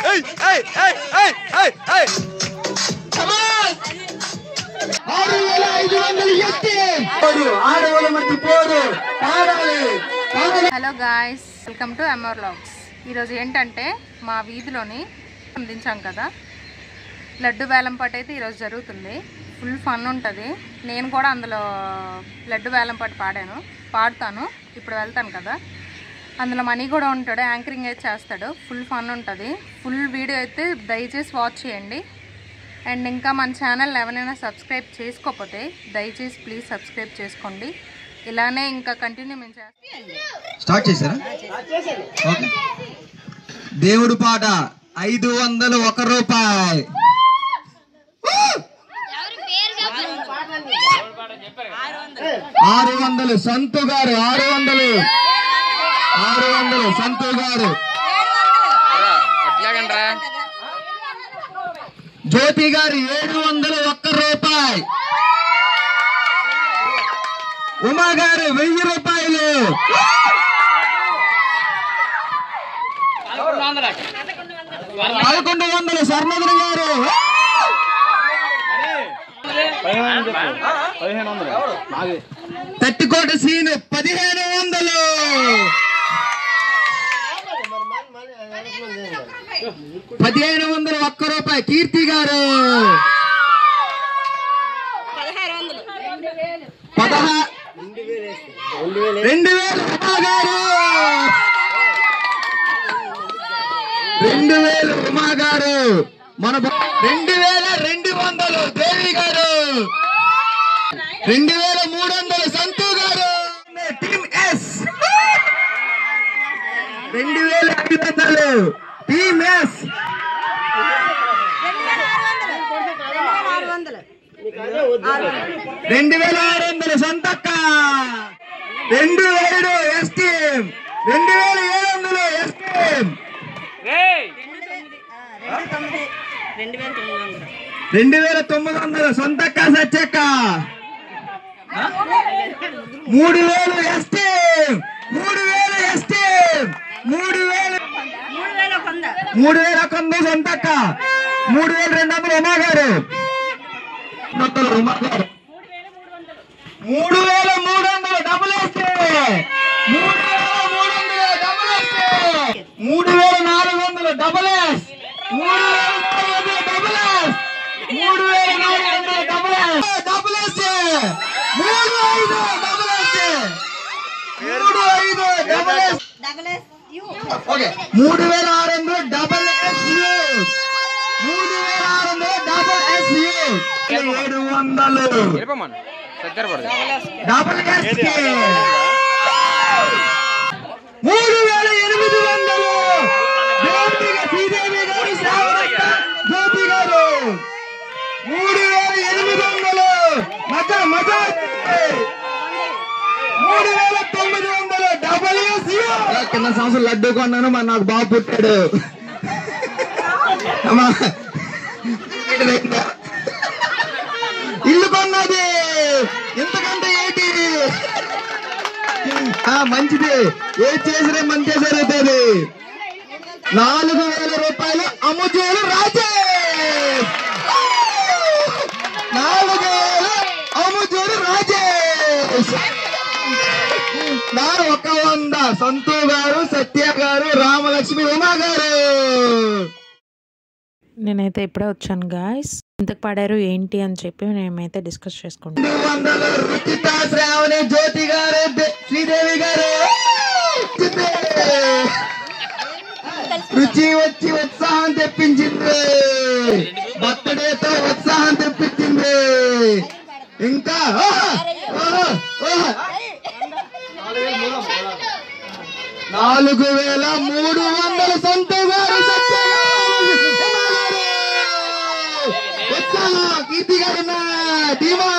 ఏయ్ ఏయ్ ఏయ్ ఏయ్ ఏయ్ ఏయ్ ఆరు వేల ఐదు వందలు ఎత్తి పోదు ఆడవాళ్ళ మధ్య పోదు పాడాలి పాడాలి hello guys welcome to M R logs ఈరోజు ఏంటంటే మా వీధిలోని అందించాం కదా లడ్డు వేలం పాట అయితే ఈరోజు జరుగుతుంది ఫుల్ ఫన్ ఉంటుంది నేను కూడా అందులో లడ్డు వేలం పాట పాడాను పాడుతాను ఇప్పుడు వెళ్తాను కదా అందులో మనీ కూడా ఉంటాడు యాంకరింగ్ అయితే చేస్తాడు ఫుల్ ఫన్ ఉంటుంది ఫుల్ వీడియో అయితే దయచేసి వాచ్ చేయండి అండ్ ఇంకా మన ఛానల్ ఎవరైనా సబ్స్క్రైబ్ చేసుకోకపోతే దయచేసి ప్లీజ్ సబ్స్క్రైబ్ చేసుకోండి ఇలానే ఇంకా కంటిన్యూ మేము చేస్తాం స్టార్ట్ చేశారా ఓకే దేవుడు పాట ఐదు వందలు ఒక రూపాయి ఆరు వందలు సంతు గారు ఆరు వందలు ఆరు వందలు సంతు గారు అట్లాగండ్రా జ్యోతి గారు ఏడు వందలు ఒక్క రూపాయి ఉమా గారు వెయ్యి రూపాయలు పదకొండు వందలు స్వర్ణధుడు గారు తట్టికోట సీను పదిహేను వందలు పదిహేను వందలు ఒక్క రూపాయి కీర్తి గారు పదహా రెండు వేలు ఉమా గారు రెండు వేలు ఉమా గారు మన బ- రెండు వేల రెండు వందలు దేవి గారు రెండు వేల మూడు వందలు సంతు గారు టీమ్ ఎస్ రెండు వేల ఐదు వందలు టీమ్ ఎస్ రెండు వేల ఆరు వందలు సొంతక్క రెండు వేలు ఎస్ టీమ్ రెండు వేల ఏడు వందలు ఎస్ టీమ్ రెండు వేల తొమ్మిది వందలు సొంతక్క సచ్చక్క మూడు వేలు ఎస్ టీమ్ మూడు వేలు ఎస్ టీమ్ మూడు వేలు మూడు వేల ఒక వంద సొంతక్క మూడు వేల రెండు వందలు ఉమా గారు మొత్తం ఉమా గారు మూడు వేల మూడు వందలు డబుల్ వేస్తే మూడు వేల మూడు వందలు డబుల్ వేస్తే మూడు వేల నాలుగు వందలు డబుల్ ఎస్ మూడు వేల నాలుగు వందలు డబుల్ ఎస్ మూడు వేల నాలుగు వందలు డబుల్ ఎస్ డబుల్ ఎస్ మూడు ఐదు డబుల్ ఎస్ మూడు ఐదు డబుల్ ఎస్ ఓకే మూడు వేల ఆరు వందలు డబల్ ఎస్ మూడు వేల ఆరు వందలు డబల్ ఎస్ ఏడు వందలు వెళ్ళిపోమను సత్యారపడదు డబల్ ఎస్ మూడు వేల ఎనిమిది వందలు జ్యోతి గా- శ్రీదేవి గారు శ్రావణక్క జ్యోతి గారు మూడు వేల ఎనిమిది వందలు మజా మజా మూడు వేల తొమ్మిది వందలు డబల్ ఎస్ కింద సంవత్సరం లడ్డు కొన్నాను మరి నాకు బాబు పుట్టాడు అమ్మా. ఇల్లు కొన్నది ఇంతకంటే ఏంటి ఆ, మంచిది ఏది చేసినా మంచి జరుగుతుంది నాలుగు వేల రూపాయలు అమ్ముజోలు రాజే నాలుగు వేలు అమ్ముజోలు రాజేష్ నా ఒక వంద సంతు గారు సత్య గారు రామలక్ష్మి ఉమా గారు నేనైతే ఇప్పుడే వచ్చాను గాయస్ ఇంతకు పాడారు ఏంటి అని చెప్పి మేమైతే డిస్కస్ చేసుకుంటాం రెండు వందలు రుచిత శ్రావణి జ్యోతి గారు దే- శ్రీదేవి గారు రుచి వచ్చి ఉత్సాహం తెప్పించింది బర్త్డేతో ఉత్సాహం తెప్పించింది ఇంకా ఆహా! ఆహా! ఆహా! నాలుగు వేల మూడు వందల సొంత గారు సత్య గారు, ఉమా గారు. ఉత్సాహం కీర్తి గారు ధీమా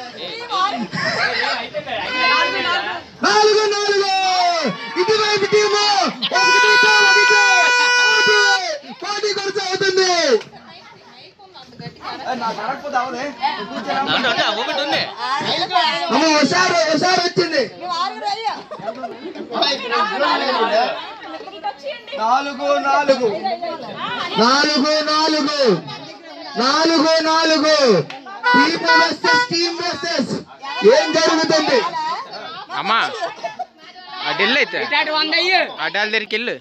నాలుగు నాలుగు ఇటువైపు టీము ఒకటి ఒకటి ఒకటి పోటీ కొనసాగుతుంది అమ్మ హుషారు హుషారు వచ్చింది నాలుగు నాలుగు నాలుగు నాలుగు నాలుగు నాలుగు టీమ్ వర్సెస్ టీమ్ వర్సెస్ ఏం జరుగుతుంది అమ్మా అటు వెళ్ళు అయితే అటు వాళ్ళ దగ్గరికి వెళ్ళు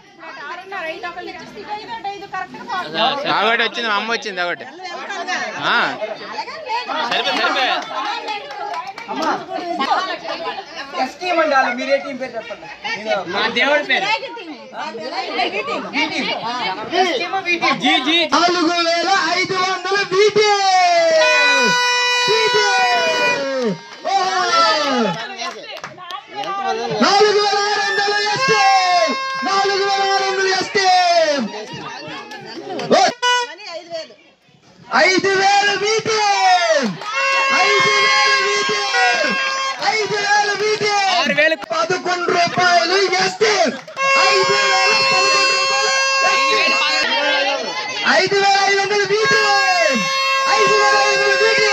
ఒకటి వచ్చింది మా అమ్మ వచ్చింది ఒకటి ఆ, నాలుగు వేల ఐదు వందల వీటి నాలుగు వేల ఆరు వందలు ఎస్టీ నాలుగు వేల ఆరు వందలు ఎస్టీ ఐదు వేల వీటి ఐదు వేల వీటి ఐదు వేల వీటి ఆరు వేలు పదకొండు రూపాయలు ఎస్టీ ఐదు వేల పదకొండు రూపాయలు ఐదు వేల ఐదు వందలు వీటి ఐదు వేల ఐదు వందలు వీటి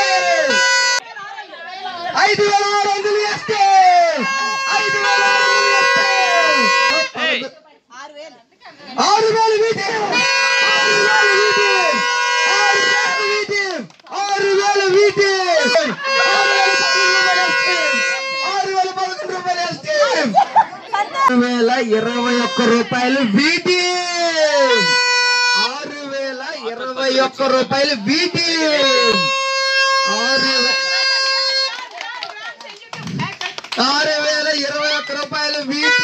ఐదు వేల ఆరు వందలు ఎస్టీ ఐదు వేల ఆరు వందలు ఏయ్. ఎస్టీ ఆరు వేల వీటి ఆరు వేల వీటి ఆరు వేల వీటి ఆరు వేల పదకొండు రూపాయలు ఎస్టీ ఆరు వేల ఇరవై ఒక్క రూపాయలు వీటి ఆరు వేల ఇరవై ఒక్క రూపాయలు వీటి ఆరు వే- ఆరు వేల ఇరవై ఒక్క రూపాయలు వీటి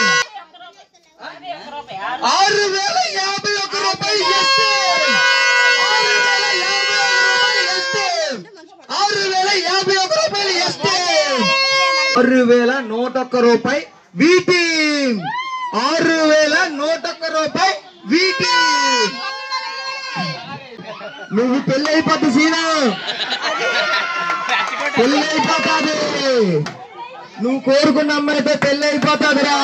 ఆరు వేల యాభై ఒక్క రూపాయలు ఎస్టీ ఆరు వేల యాభై ఒక్క రూపాయలు ఎస్టీ ఆరు వేల యాభై ఒక్క రూపాయలు ఎస్టీ ఆరు వేల నూట ఒక్క రూపాయి వీటి ఆరు వేల నూట ఒక్క రూపాయి వీటి నువ్వు పెళ్ళి అయిపోద్ది సీనా పెళ్ళి అయిపోతాది నువ్వు కోరుకున్న అమ్మాయితో పెళ్ళి అయిపోతాదిరా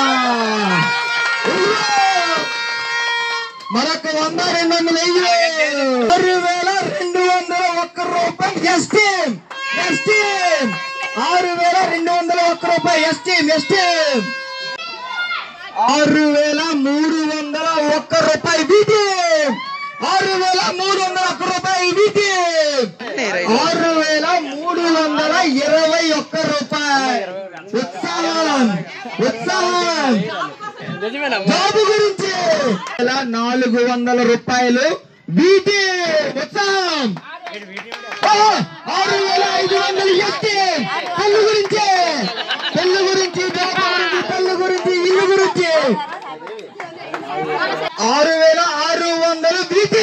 మరొక వంద రెండు వందలు వెయ్యి ఆరు వేల రెండు వందల ఒక్క రూపాయి ఎస్టీమ్ ఎస్టీమ్ ఆరు వేల రెండు వందల ఒక్క రూపాయి ఎస్టీమ్ ఎస్టీమ్ ఆరు వేల మూడు వందల ఒక్క రూపాయి వీటి ఆరు వేల మూడు వందల ఒక్క రూపాయి వీటి ఆరు వేల మూడు వందల ఇరవై ఒక్క రూపాయి ఉత్సాహం ఉత్సాహం బాబు గురించి వేల నాలుగు వందల రూపాయలు వీటి ఉత్సాహం ఆ, ఆరు వేల ఐదు వందలు ఎస్టీ పెళ్లి గురించి పెళ్లి గురించి బాబు గురించి పెళ్లి గురించి ఇల్లు గురించి ఆరు వేల ఆరు వందలు వీటి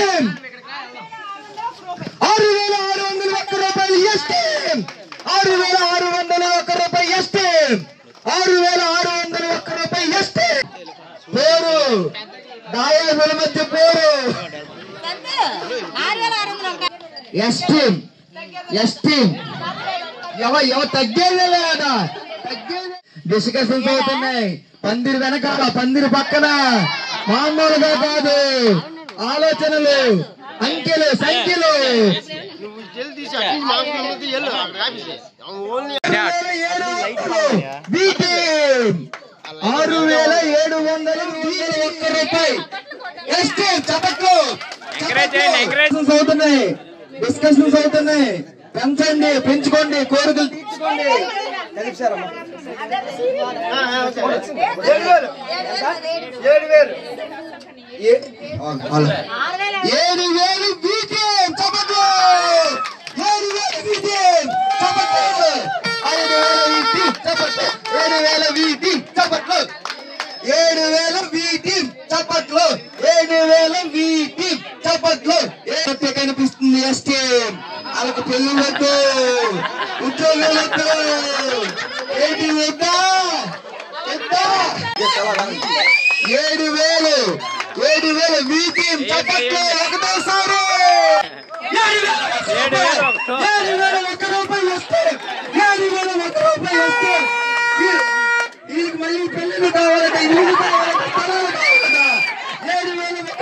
ఆరు వేల ఆరు వందల ఒక్క రూపాయలు ఎస్టీ ఆరు వేల ఆరు వందల ఒక్క రూపాయి ఎస్టీ ఆరు వేల ఆరు వందల ఒక్క రూపాయి ఎస్టీ పేరు దాయాదుల మధ్య పేరు ఎస్టీ ఎస్టీ ఎవ ఎవ తగ్గేదే లేదా తగ్గేదే డిస్కషన్స్ అవుతున్నాయి పందిరి వెనకాల పందిరి పక్కన మామూలుగా కాదు ఆలోచనలు అంకెలు సంఖ్యలు వీటి ఆరు వేల ఏడు వందలు వీటి ఒక్క రూపాయి ఎస్టీ చపట్లు Encourage చేయండి, encourage. డిస్కషన్స్ అవుతున్నాయి డిస్కషన్స్ అవుతున్నాయి పెంచండి పెంచుకోండి కోరికలు తీర్చుకోండి ఏ- అలా. ఏడు వేలు బీటీఎం చప్పట్లు ఏడు వేలు బీటీఎం చప్పట్లు ఐదు వేల వీటి చప్పట్లు ఏడు వేల వీటి చప్పట్లు ఏడు వేల వీటి చప్పట్లు ఏడు వేల వీటి చప్పట్లు ఏటే కనిపిస్తుంది ఎస్టీ వాళ్ళకి పెళ్లి వద్దు ఉద్యోగాలు వద్దు ఏంటి వద్దా వద్దా ఏడు వేలు ఏడు వేలు వీటి చప్పట్లు ఒకటేసారి ఏడు వేల ఒక్క రూపాయి. ఏడు వేల ఒక్క రూపాయి వస్తే ఏడు వేల ఒక్క రూపాయి వస్తే వీ- వీళ్ళకి మళ్ళీ పెళ్ళిళ్ళు కావాలట ఇల్లు కావాలట స్థలాలు కావాలట ఏడు వేల ఒక్క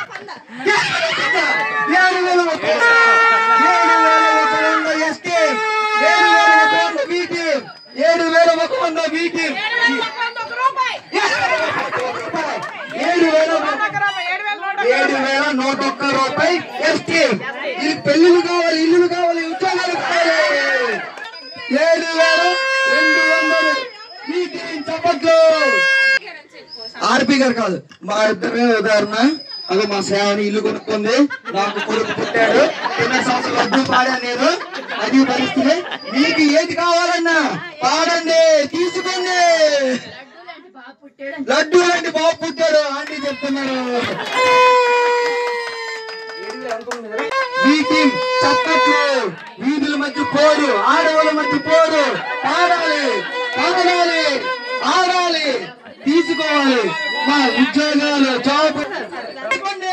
ఏడు వేల ఒక్క ఏడు వేల ఒక వంద ఎస్టీ ఏడు వేల ఒక వంద వీటి ఏడు వేల ఒక వంద వీటి ఏడు వేల ఒక- ఏడు వేల నూట ఒక్క రూపాయి ఎస్టీ ఇది పెళ్లిళ్ళు కావాలి ఇల్లులు కావాలి ఉద్యోగాలు కావాలి ఏడు వేల రెండు వందలు మీకు చప్పట్లు ఆర్పి గారు కాదు మా ఇద్దరే ఉదాహరణ అది మా సేవని ఇల్లు కొనుక్కుంది నాకు కొడుకు పుట్టాడు ఎన్నో సంవత్సరాలు వద్దు పాడాను నేను అది పరిస్థితి మీకు ఏది కావాలన్నా పాడండి తీసుకోండి లడ్డు లాంటి బాబు పుట్టాడు ఆంటీ చెప్తున్నారు వీటి చప్పట్లు వీధుల మధ్య పోరు ఆడవాళ్ళ మధ్య పోరు పాడాలి పాడాలి ఆడాలి తీసుకోవాలి మా ఉద్యోగాలు జాబ్ తీసుకోండి.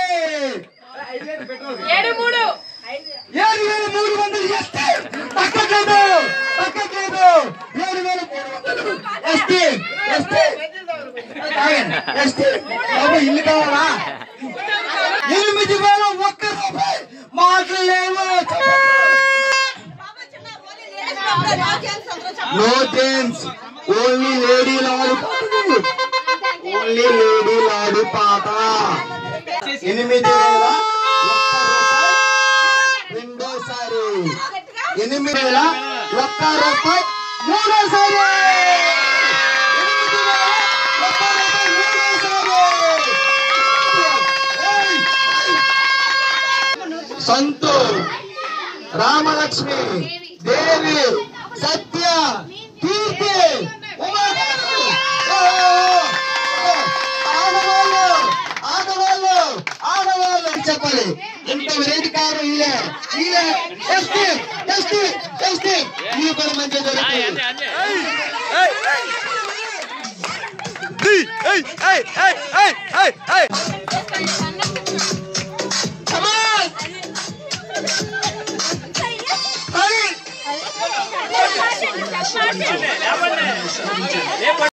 ఏడు వేల మూడు వందలు ఎస్టీ తగ్గట్లేదు తగ్గట్లేదు ఏడు వేల మూడు వందలు ఎస్టీ ఎస్టీ ఆగండి. ఎస్టీ బాబు ఇల్లు కావాలా ఎనిమిది వేల ఒక్క రూపాయి మాటలు లేవు నో జెంట్స్ ఓన్లీ లేడీ లాడు ఓన్లీ లేడీ లాడు పాట ఎనిమిది వేల ఒక్క రూపాయి రెండోసారి ఎనిమిది వేల ఒక్క రూపాయి మూడోసారి ఎనిమిది వేల ఒక్క రూపాయి మూడోసారి ఏయ్! సంతు రామలక్ష్మి దేవి సత్య కీర్తి ఉమాదేవి. ఓ! ఓ! ఆడవాళ్ళు ఆడవాళ్ళు ఆడవాళ్ళు చెప్పాలి ఇంత వేదికారు ఇల్లే ఇల్లే ఎస్టీ ఎస్టీ ఎస్టీ ఇది కూడా మంచి జరుగుతుంది Come on! Hurry! చెప్పండి